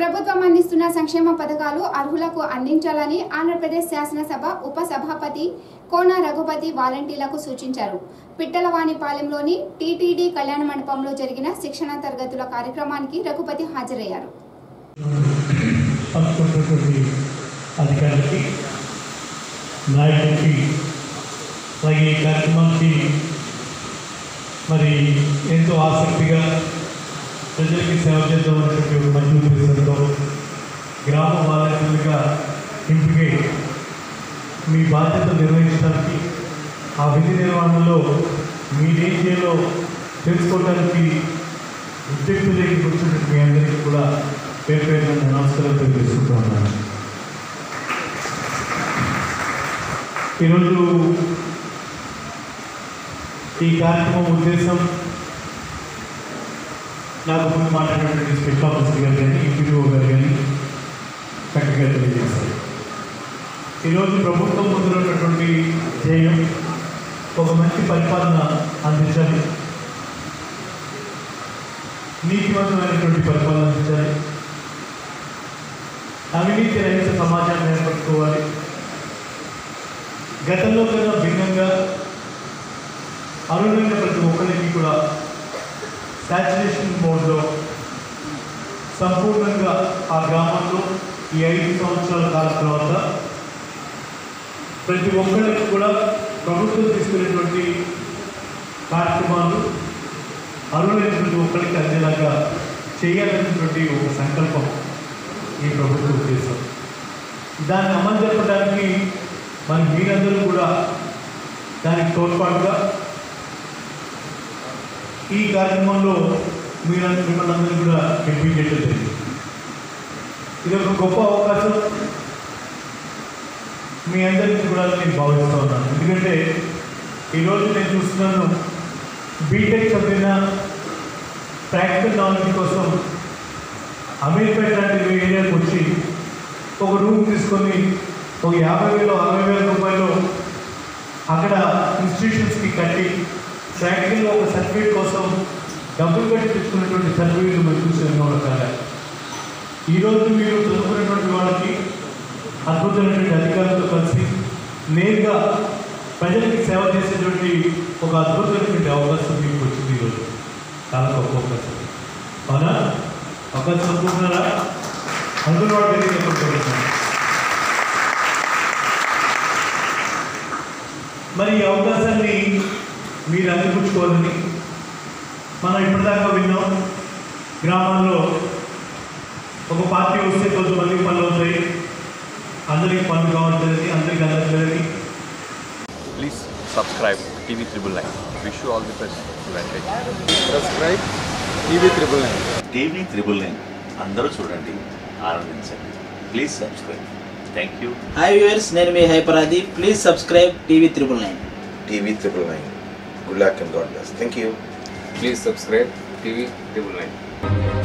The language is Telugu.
ప్రభుత్వం అందిస్తున్న సంక్షేమ పథకాలు అర్హులకు అందించాలని ఆంధ్రప్రదేశ్ శాసనసభ ఉప సభాపతి కోన రఘుపతి వాలంటీర్లకు సూచించారు పిట్టలవాణిపాలెంలోని టీటీడీ కళ్యాణ మండపంలో జరిగిన శిక్షణ తరగతుల కార్యక్రమానికి రఘుపతి హాజరయ్యారు పంచుకున్నటువంటి అధికారులకి నాయకులకి అలాగే ఈ కార్యక్రమానికి మరి ఎంతో ఆసక్తిగా ప్రజలకి సేవ చేద్దామనేటువంటి ఒక మంచి ఉద్దేశంతో గ్రామ వాలంటీర్లుగా ఎంపికై మీ బాధ్యత నిర్వహించడానికి ఆ విధి నిర్వహణలో మీరేం చేయాలో తెలుసుకోవడానికి ఉద్యోగులకి కూర్చున్నట్టు మీ అందరికీ కూడా పేరు పేరు నేను నమస్కారం తెలియజేసుకుంటూ ఉన్నాను ఈరోజు ఈ కార్యక్రమం ఉద్దేశం నాకు ముందు మాట్లాడినటువంటి స్పెషల్ ఆఫీసర్ గారు కానీ ఈపీడీఓ గారు కానీ చక్కగా తెలియజేశారు ఈరోజు ప్రభుత్వం ముందు ఉన్నటువంటి ధ్యేయం ఒక మంచి పరిపాలన అందించాలి నీతివంతమైనటువంటి పరిపాలన అందించాలి అవినీతి రహిత సమాజాన్ని ఏర్పరచుకోవాలి గతంలో కన్నా భిన్నంగా అరుణైన ప్రతి ఒక్కరికి కూడా శాచురేషన్ మోడ్లో సంపూర్ణంగా ఆ గ్రామంలో ఈ ఐదు సంవత్సరాల కాలం తర్వాత ప్రతి ఒక్కరికి కూడా ప్రభుత్వం తీసుకునేటువంటి కార్యక్రమాలు అర్హులైనటువంటి ఒక్కరికి అందేలాగా చేయాలనేటువంటి ఒక సంకల్పం ఈ ప్రభుత్వ ఉద్దేశం దాన్ని అమలు జరపడానికి మరి మీరందరూ కూడా దానికి తోడ్పాటుగా ఈ కార్యక్రమంలో మీరు మిమ్మల్ని అందరూ కూడా ఎంపిక జరిగింది ఇది ఒక గొప్ప అవకాశం మీ అందరికీ కూడా నేను భావిస్తూ ఉన్నాను ఎందుకంటే ఈరోజు నేను చూస్తున్నాను బీటెక్ చదివిన ప్రాక్టికల్ నాలెడ్జ్ కోసం అమీర్పేట లాంటి ఏరియాకి వచ్చి ఒక రూమ్ తీసుకొని ఒక యాభై వేలు అరవై వేల రూపాయలు అక్కడ ఇన్స్టిట్యూషన్స్కి కట్టి ప్రాక్టికల్గా ఒక సర్టిఫికేట్ కోసం డబ్బులు కట్టి తెచ్చుకున్నటువంటి సర్టిఫికేట్లు మీరు చూసి ఎన్నో రకాల ఈరోజు మీరు చదువుకున్నటువంటి వాళ్ళకి అద్భుతమైనటువంటి అధికారులతో కలిసి నేరుగా ప్రజలకి సేవ చేసేటువంటి ఒక అద్భుతమైనటువంటి అవకాశం మీకు వచ్చింది ఈరోజు చాలా గొప్ప అవకాశం అవునా అవకాశం అనుకుంటున్నారా అనుకున్న వాళ్ళు తెలియజేసుకుంటున్నాను మరి ఈ అవకాశాన్ని మీరు అందిపుచ్చుకోవాలని మనం ఇప్పటిదాకా విన్నాం గ్రామాల్లో ఒక పార్టీ వస్తే కొంతమందికి పనులు అవుతాయి అందరికీ పనులు కావట్లేదని అందరికీ అందట్లేదని Please subscribe TV Triple Nine. Wish you all the best. Advantage. Subscribe TV triple nine TV triple nine అందరూ చూడండి ఆనందించండి please subscribe thank you hi viewers నేను మీ హైపరాది please subscribe TV triple nine TV triple nine. Good luck and God bless. Thank you. Please subscribe TV triple nine